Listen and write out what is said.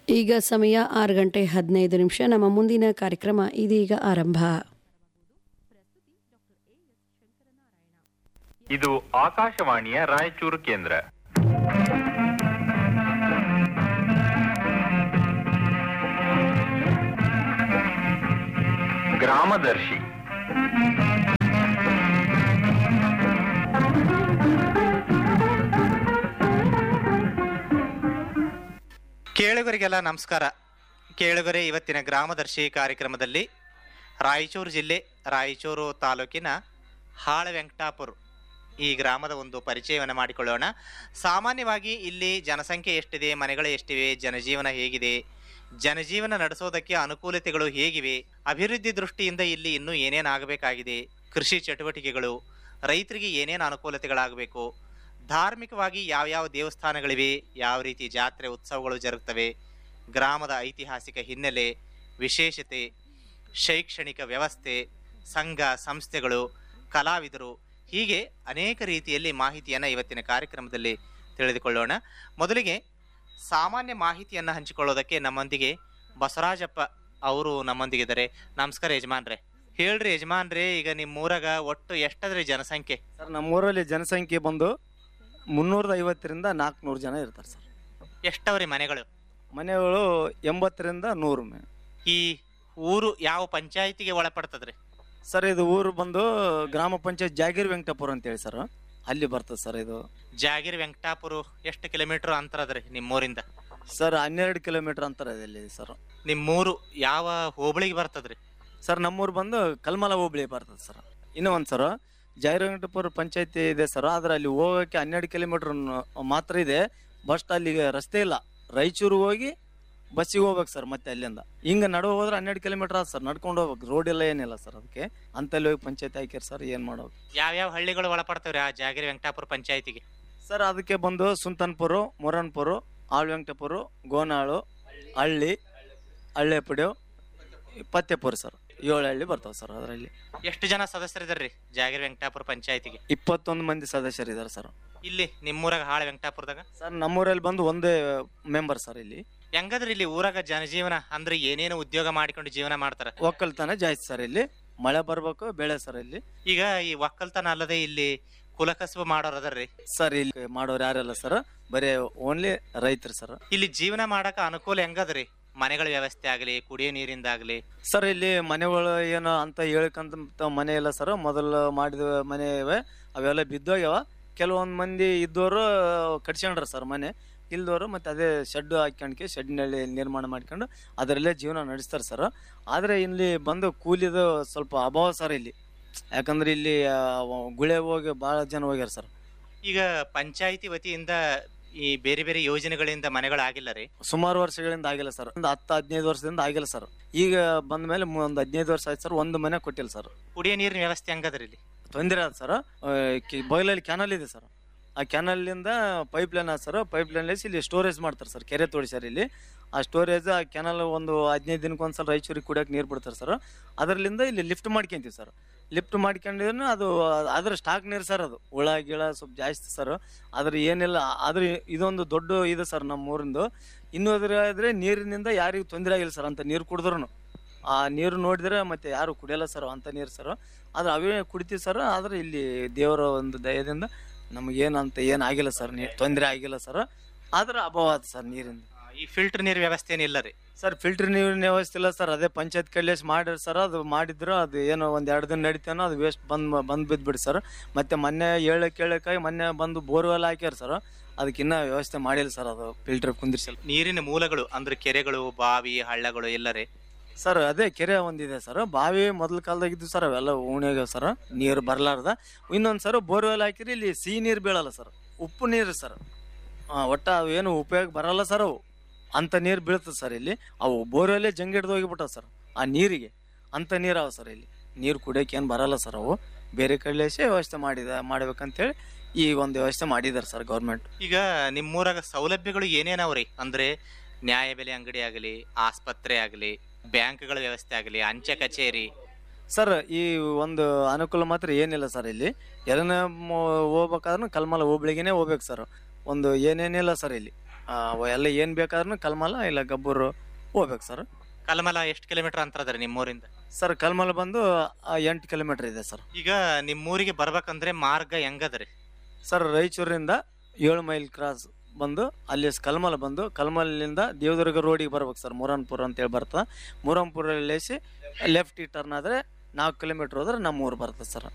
ಈಗ ಸಮಯ ಆರು ಗಂಟೆ ಹದಿನೈದು ನಿಮಿಷ ನಮ್ಮ ಮುಂದಿನ ಕಾರ್ಯಕ್ರಮ ಇದೀಗ ಆರಂಭ ಇದು ಆಕಾಶವಾಣಿಯ ರಾಯಚೂರು ಕೇಂದ್ರ ಗ್ರಾಮದರ್ಶಿ ಕೇಳುಗರಿಗೆಲ್ಲ ನಮಸ್ಕಾರ ಕೇಳುಗರೆ ಇವತ್ತಿನ ಗ್ರಾಮದರ್ಶಿ ಕಾರ್ಯಕ್ರಮದಲ್ಲಿ ರಾಯಚೂರು ಜಿಲ್ಲೆ ರಾಯಚೂರು ತಾಲೂಕಿನ ಹಾಳ ವೆಂಕಟಾಪುರ ಈ ಗ್ರಾಮದ ಒಂದು ಪರಿಚಯವನ್ನು ಮಾಡಿಕೊಳ್ಳೋಣ ಸಾಮಾನ್ಯವಾಗಿ ಇಲ್ಲಿ ಜನಸಂಖ್ಯೆ ಎಷ್ಟಿದೆ ಮನೆಗಳು ಎಷ್ಟಿವೆ ಜನಜೀವನ ಹೇಗಿದೆ ಜನಜೀವನ ನಡೆಸೋದಕ್ಕೆ ಅನುಕೂಲತೆಗಳು ಹೇಗಿವೆ ಅಭಿವೃದ್ಧಿ ದೃಷ್ಟಿಯಿಂದ ಇಲ್ಲಿ ಇನ್ನೂ ಏನೇನು ಆಗಬೇಕಾಗಿದೆ ಕೃಷಿ ಚಟುವಟಿಕೆಗಳು ರೈತರಿಗೆ ಏನೇನು ಅನುಕೂಲತೆಗಳಾಗಬೇಕು ಧಾರ್ಮಿಕವಾಗಿ ಯಾವ್ಯಾವ ದೇವಸ್ಥಾನಗಳಿವೆ ಯಾವ ರೀತಿ ಜಾತ್ರೆ ಉತ್ಸವಗಳು ಜರುಗುತ್ತವೆ ಗ್ರಾಮದ ಐತಿಹಾಸಿಕ ಹಿನ್ನೆಲೆ ವಿಶೇಷತೆ ಶೈಕ್ಷಣಿಕ ವ್ಯವಸ್ಥೆ ಸಂಘ ಸಂಸ್ಥೆಗಳು ಕಲಾವಿದರು ಹೀಗೆ ಅನೇಕ ರೀತಿಯಲ್ಲಿ ಮಾಹಿತಿಯನ್ನು ಇವತ್ತಿನ ಕಾರ್ಯಕ್ರಮದಲ್ಲಿ ತಿಳಿದುಕೊಳ್ಳೋಣ ಮೊದಲಿಗೆ ಸಾಮಾನ್ಯ ಮಾಹಿತಿಯನ್ನು ಹಂಚಿಕೊಳ್ಳೋದಕ್ಕೆ ನಮ್ಮೊಂದಿಗೆ ಬಸವರಾಜಪ್ಪ ಅವರು ನಮ್ಮೊಂದಿಗಿದ್ದಾರೆ ನಮಸ್ಕಾರ ಯಜಮಾನ್ರೆ ಹೇಳ್ರಿ ಯಜಮಾನ್ರೆ ಈಗ ನಿಮ್ಮೂರಾಗ ಒಟ್ಟು ಎಷ್ಟದ್ರಿ ಜನಸಂಖ್ಯೆ ಸರ್ ನಮ್ಮೂರಲ್ಲಿ ಜನಸಂಖ್ಯೆ ಬಂದು ಮುನ್ನೂರದ ಐವತ್ತರಿಂದ ನಾಲ್ಕುನೂರು ಜನ ಇರ್ತಾರೆ ಸರ್ ಎಷ್ಟವ್ರಿ ಮನೆಗಳು ಮನೆಗಳು ಎಂಬತ್ತರಿಂದ ನೂರು ಮನೆ ಈ ಊರು ಯಾವ ಪಂಚಾಯಿತಿಗೆ ಒಳಪಡ್ತದ್ರಿ ಸರ್ ಇದು ಊರು ಬಂದು ಗ್ರಾಮ ಪಂಚಾಯತ್ ಜಾಗೀರ್ ವೆಂಕಟಪುರ ಅಂತೇಳಿ ಸರ್ ಅಲ್ಲಿ ಬರ್ತದೆ ಸರ್ ಇದು ಜಾಗಿರ್ ವೆಂಕಟಾಪುರ ಎಷ್ಟು ಕಿಲೋಮೀಟರ್ ಅಂತರ ಅದ್ರಿ ನಿಮ್ಮೂರಿಂದ ಸರ್ ಹನ್ನೆರಡು ಕಿಲೋಮೀಟರ್ ಅಂತರ ಇದೆ ಇಲ್ಲಿ ಸರ್ ನಿಮ್ಮೂರು ಯಾವ ಹೋಬಳಿಗೆ ಬರ್ತದ್ರಿ ಸರ್ ನಮ್ಮೂರು ಬಂದು ಕಲ್ಮಲ ಹೋಬಳಿ ಬರ್ತದೆ ಸರ್ ಇನ್ನೂ ಒಂದು ಸರ್ ಜಾಗೀರ್ ವೆಂಕಟಪುರ ಪಂಚಾಯತಿ ಇದೆ ಸರ್ ಆದ್ರೆ ಅಲ್ಲಿ ಹೋಗೋಕ್ಕೆ ಹನ್ನೆರಡು ಕಿಲೋಮೀಟರ್ ಮಾತ್ರ ಇದೆ ಬಸ್ಟ್ ಅಲ್ಲಿಗೆ ರಸ್ತೆ ಇಲ್ಲ ರಾಯಚೂರು ಹೋಗಿ ಬಸ್ಸಿಗೆ ಹೋಗ್ಬೇಕು ಸರ್ ಮತ್ತೆ ಅಲ್ಲಿಂದ ಹಿಂಗೆ ನಡುವೆ ಹೋದ್ರೆ ಹನ್ನೆರಡು ಕಿಲೋಮೀಟರ್ ಆದ ಸರ್ ನಡ್ಕೊಂಡು ಹೋಗ್ಬೇಕು ರೋಡ್ ಎಲ್ಲ ಏನಿಲ್ಲ ಸರ್ ಅದಕ್ಕೆ ಅಂತಲ್ಲಿ ಹೋಗಿ ಪಂಚಾಯತಿ ಹಾಕ್ಯಾರ ಸರ್ ಏನು ಮಾಡೋದು ಯಾವ್ಯಾವ ಹಳ್ಳಿಗಳು ಒಳಪಡ್ತಾವ್ರಿ ಆ ಜಾಗಿರ್ ವೆಂಕಟಾಪುರ ಪಂಚಾಯಿತಿಗೆ ಸರ್ ಅದಕ್ಕೆ ಬಂದು ಸುಲ್ತಾನ್ಪುರ ಮುರನ್ಪುರ ಆಳ್ ವೆಂಕಟಪುರ ಗೋನಾಳು ಹಳ್ಳಿ ಹಳ್ಳೆಪುಡ್ಯು ಪತ್ತೆಪುರ ಸರ್ ಏಳು ಹಳ್ಳಿ ಬರ್ತಾವೆ ಸರ್ ಅದರಲ್ಲಿ ಎಷ್ಟು ಜನ ಸದಸ್ಯರಿದಾರ್ರಿ ಜಾಗಿರ್ ವೆಂಕಟಾಪುರ ಪಂಚಾಯಿತಿಗೆ ಇಪ್ಪತ್ತೊಂದು ಮಂದಿ ಸದಸ್ಯರಿದ್ದಾರೆ ಸರ್ ಇಲ್ಲಿ ನಿಮ್ಮೂರಾಗ ಹಾಳ ವೆಂಕಟಾಪುರದಾಗ ಸರ್ ನಮ್ಮೂರಲ್ಲಿ ಬಂದು ಒಂದೇ ಮೆಂಬರ್ ಸರ್ ಇಲ್ಲಿ ಹೆಂಗದ್ರಿ ಇಲ್ಲಿ ಊರಾಗ ಜನಜೀವನ ಅಂದ್ರೆ ಏನೇನು ಉದ್ಯೋಗ ಮಾಡಿಕೊಂಡು ಜೀವನ ಮಾಡ್ತಾರ ಒಕ್ಕಲ್ತನ ಜಾಸ್ತಿ ಸರ್ ಇಲ್ಲಿ ಮಳೆ ಬರ್ಬೇಕು ಬೆಳೆ ಸರ್ ಇಲ್ಲಿ ಈಗ ಈ ಒಕ್ಕಲ್ತನ ಅಲ್ಲದೆ ಇಲ್ಲಿ ಕುಲಕಸಬು ಮಾಡೋರ್ ಅದರ್ರಿ ಸರ್ ಇಲ್ಲಿ ಮಾಡೋರು ಯಾರೆಲ್ಲ ಸರ್ ಬರೀ ಓನ್ಲಿ ರೈತರು ಸರ್ ಇಲ್ಲಿ ಜೀವನ ಮಾಡಕ ಅನುಕೂಲ ಹೆಂಗದ್ರಿ ಮನೆಗಳ ವ್ಯವಸ್ಥೆ ಆಗಲಿ ಕುಡಿಯೋ ನೀರಿಂದಾಗ್ಲಿ ಸರ್ ಇಲ್ಲಿ ಮನೆಗಳು ಏನು ಅಂತ ಹೇಳ್ಕಂತ ಮನೆ ಇಲ್ಲ ಸರ್ ಮೊದಲು ಮಾಡಿದ ಮನೆ ಇವೆ ಅವೆಲ್ಲ ಬಿದ್ದೋಗ್ಯಾವ ಕೆಲವೊಂದು ಮಂದಿ ಇದ್ದವರು ಕಟ್ಸ್ಕೊಂಡ್ರ ಸರ್ ಮನೆ ಇಲ್ದವರು ಮತ್ತೆ ಅದೇ ಶೆಡ್ ಹಾಕ್ಯಂಡ್ಕೆ ಶೆಡ್ನಲ್ಲಿ ನಿರ್ಮಾಣ ಮಾಡ್ಕೊಂಡು ಅದರಲ್ಲೇ ಜೀವನ ನಡೆಸ್ತಾರೆ ಸರ್ ಆದರೆ ಇಲ್ಲಿ ಬಂದು ಕೂಲಿದು ಸ್ವಲ್ಪ ಅಭಾವ ಸರ್ ಇಲ್ಲಿ ಯಾಕಂದ್ರೆ ಇಲ್ಲಿ ಆ, ಗುಳೆ ಹೋಗಿ ಭಾಳ ಜನ ಹೋಗ್ಯಾರ ಸರ್ ಈಗ ಪಂಚಾಯಿತಿ ವತಿಯಿಂದ ಈ ಬೇರೆ ಬೇರೆ ಯೋಜನೆಗಳಿಂದ ಮನೆಗಳಾಗಿಲ್ಲ ರೀ ಸುಮಾರು ವರ್ಷಗಳಿಂದ ಆಗಿಲ್ಲ ಸರ್ ಒಂದು ಹತ್ತು ಹದಿನೈದು ವರ್ಷದಿಂದ ಆಗಿಲ್ಲ ಸರ್ ಈಗ ಬಂದ ಮೇಲೆ ಒಂದು ಹದಿನೈದು ವರ್ಷ ಆಯ್ತು ಸರ್ ಒಂದು ಮನೆ ಕೊಟ್ಟಿಲ್ಲ ಸರ್ ಕುಡಿಯೋ ನೀರಿನ ವ್ಯವಸ್ಥೆ ಹೆಂಗದ್ರಿ ಇಲ್ಲಿ ತೊಂದರೆ ಆದ ಸರ್ ಬಯಲಲ್ಲಿ ಕ್ಯಾನಲ್ ಇದೆ ಸರ್ ಆ ಕ್ಯಾನಲ್ಲಿಂದ ಪೈಪ್ ಲೈನ್ ಆದ ಸರ್ ಪೈಪ್ ಲೈನ್ ಇಲ್ಲಿ ಸ್ಟೋರೇಜ್ ಮಾಡ್ತಾರೆ ಸರ್ ಕೆರೆ ತೋಡಿಸ್ಯಾರ ಇಲ್ಲಿ ಆ ಸ್ಟೋರೇಜ್ ಆ ಕ್ಯಾನಲ್ ಒಂದು ಹದಿನೈದು ದಿನಕ್ಕೆ ಒಂದ್ಸಲ ರಾಯಚೂರಿಗೆ ಕುಡಿಯೋಕೆ ನೀರು ಬಿಡ್ತಾರೆ ಸರ್ ಅದರಿಂದ ಇಲ್ಲಿ ಲಿಫ್ಟ್ ಮಾಡ್ಕೊಂತೀವಿ ಸರ್ ಲಿಫ್ಟ್ ಮಾಡ್ಕೊಂಡಿದ್ರೆ ಅದು ಅದ್ರ ಸ್ಟಾಕ್ ನೀರು ಸರ್ ಅದು ಹುಳ ಗಿಳ ಸ್ವಲ್ಪ ಜಾಸ್ತಿ ಸರ್ ಅದ್ರ ಏನಿಲ್ಲ ಆದ್ರೆ ಇದೊಂದು ದೊಡ್ಡ ಇದು ಸರ್ ನಮ್ಮ ಊರಿಂದು ಇನ್ನೂ ಅದ್ರ ನೀರಿನಿಂದ ಯಾರಿಗೂ ತೊಂದರೆ ಆಗಿಲ್ಲ ಸರ್ ಅಂತ ನೀರು ಕುಡಿದ್ರು ಆ ನೀರು ನೋಡಿದ್ರೆ ಮತ್ತೆ ಯಾರು ಕುಡಿಯಲ್ಲ ಸರ್ ಅಂತ ನೀರು ಸರ್ ಆದ್ರೆ ಅವೇ ಕುಡಿತೀವಿ ಸರ್ ಆದ್ರೆ ಇಲ್ಲಿ ದೇವರ ಒಂದು ದಯದಿಂದ ನಮಗೇನು ಅಂತ ಏನು ಆಗಿಲ್ಲ ಸರ್ ನೀ ತೊಂದರೆ ಆಗಿಲ್ಲ ಸರ್ ಆದ್ರೆ ಅಭಾವ ಆದ ಸರ್ ನೀರಿಂದ ಈ ಫಿಲ್ಟರ್ ನೀರ್ ವ್ಯವಸ್ಥೆ ಏನಿಲ್ಲ ರೀ ಸರ್ ಫಿಲ್ಟರ್ ನೀರಿನ ವ್ಯವಸ್ಥೆ ಇಲ್ಲ ಸರ್ ಅದೇ ಪಂಚಾಯತ್ ಕೈಲೇಶ್ ಮಾಡಿರಿ ಸರ್ ಅದು ಮಾಡಿದ್ರು ಅದು ಏನೋ ಒಂದು ಎರಡು ದಿನ ನಡೀತೇನೋ ಅದು ವೇಸ್ಟ್ ಬಂದ್ ಬಂದ್ ಬಿದ್ದುಬಿಡಿ ಸರ್ ಮತ್ತೆ ಮೊನ್ನೆ ಏಳಕ್ಕೆ ಏಳಕ್ಕಾಗಿ ಮೊನ್ನೆ ಬಂದು ಬೋರ್ವೆಲ್ ಹಾಕ್ಯಾರ ಸರ್ ಅದಕ್ಕೆ ಇನ್ನೂ ವ್ಯವಸ್ಥೆ ಮಾಡಿಲ್ಲ ಸರ್ ಅದು ಫಿಲ್ಟರ್ ಕುಂದಿರ್ಸಲ್ಲ ನೀರಿನ ಮೂಲಗಳು ಅಂದ್ರೆ ಕೆರೆಗಳು ಬಾವಿ ಹಳ್ಳಗಳು ಎಲ್ಲರೇ ಸರ್ ಅದೇ ಕೆರೆ ಒಂದಿದೆ ಸರ್ ಬಾವಿ ಮೊದಲ ಕಾಲದಾಗಿದ್ದು ಸರ್ ಅವೆಲ್ಲ ಉಣ್ಯಾಗ ಸರ್ ನೀರು ಬರಲಾರ್ದ ಇನ್ನೊಂದು ಸರ್ ಬೋರ್ವೆಲ್ ಹಾಕಿರಿ ಇಲ್ಲಿ ಸಿಹಿ ನೀರು ಬೀಳಲ್ಲ ಸರ್ ಉಪ್ಪು ನೀರು ಸರ್ ಒಟ್ಟ ಅವು ಏನು ಉಪಯೋಗ ಬರಲ್ಲ ಸರ್ ಅವು ಅಂಥ ನೀರು ಬೀಳ್ತದೆ ಸರ್ ಇಲ್ಲಿ ಅವು ಬೋರ್ವೆಲ್ಲೇ ಜಂಗ್ ಹಿಡ್ದು ಹೋಗಿಬಿಟ್ಟವು ಸರ್ ಆ ನೀರಿಗೆ ಅಂಥ ನೀರು ಅವ ಸರ್ ಇಲ್ಲಿ ನೀರು ಕುಡಿಯೋಕೆ ಏನು ಬರಲ್ಲ ಸರ್ ಅವು ಬೇರೆ ಕಡೆಲೇಸೇ ವ್ಯವಸ್ಥೆ ಮಾಡಿದ ಮಾಡ್ಬೇಕಂತೇಳಿ ಈ ಒಂದು ವ್ಯವಸ್ಥೆ ಮಾಡಿದ್ದಾರೆ ಸರ್ ಗೌರ್ಮೆಂಟ್ ಈಗ ನಿಮ್ಮೂರಾಗ ಸೌಲಭ್ಯಗಳು ಏನೇನವ್ರಿ ಅಂದ್ರೆ ನ್ಯಾಯಬೆಲೆ ಅಂಗಡಿ ಆಗಲಿ ಆಸ್ಪತ್ರೆ ಆಗಲಿ ಬ್ಯಾಂಕ್ಗಳ ವ್ಯವಸ್ಥೆ ಆಗಲಿ ಅಂಚೆ ಕಚೇರಿ ಸರ್ ಈ ಒಂದು ಅನುಕೂಲ ಮಾತ್ರ ಏನಿಲ್ಲ ಸರ್ ಇಲ್ಲಿ ಎಲ್ಲನ ಹೋಗ್ಬೇಕಾದ್ರೂ ಕಲ್ಮಲ ಹೋಬ್ಳಿಗೆನೆ ಹೋಗ್ಬೇಕು ಸರ್ ಒಂದು ಏನೇನಿಲ್ಲ ಸರ್ ಇಲ್ಲಿ ಎಲ್ಲ ಏನು ಬೇಕಾದ್ರೂ ಕಲ್ಮಲ ಇಲ್ಲ ಗಬ್ಬೂರು ಹೋಗ್ಬೇಕು ಸರ್ ಕಲ್ಮಲ ಎಷ್ಟು ಕಿಲೋಮೀಟರ್ ಅಂತರ ಅದ್ರಿ ನಿಮ್ಮೂರಿಂದ ಸರ್ ಕಲ್ಮಲ ಬಂದು ಎಂಟು ಕಿಲೋಮೀಟರ್ ಇದೆ ಸರ್ ಈಗ ನಿಮ್ಮೂರಿಗೆ ಬರ್ಬೇಕಂದ್ರೆ ಮಾರ್ಗ ಹೆಂಗದ್ರಿ ಸರ್ ರಾಯಚೂರಿಂದ ಏಳು ಮೈಲ್ ಕ್ರಾಸ್ ಬಂದು ಅಲ್ಲಿ ಕಲ್ಮಲ ಬಂದು ಕಲ್ಮಲಿಂದ ದೇವದುರ್ಗ ರೋಡಿಗೆ ಬರ್ಬೇಕು ಸರ್ ಮುರನ್ಪುರ ಅಂತೇಳಿ ಬರ್ತದೆ ಮುರನ್ಪುರಲ್ಲಿ ಲೆಫ್ಟ್ ಟರ್ನ್ ಆದರೆ ನಾಲ್ಕು ಕಿಲೋಮೀಟ್ರ್ ಹೋದ್ರೆ ನಮ್ಮ ಊರು ಬರ್ತದೆ ಸರ್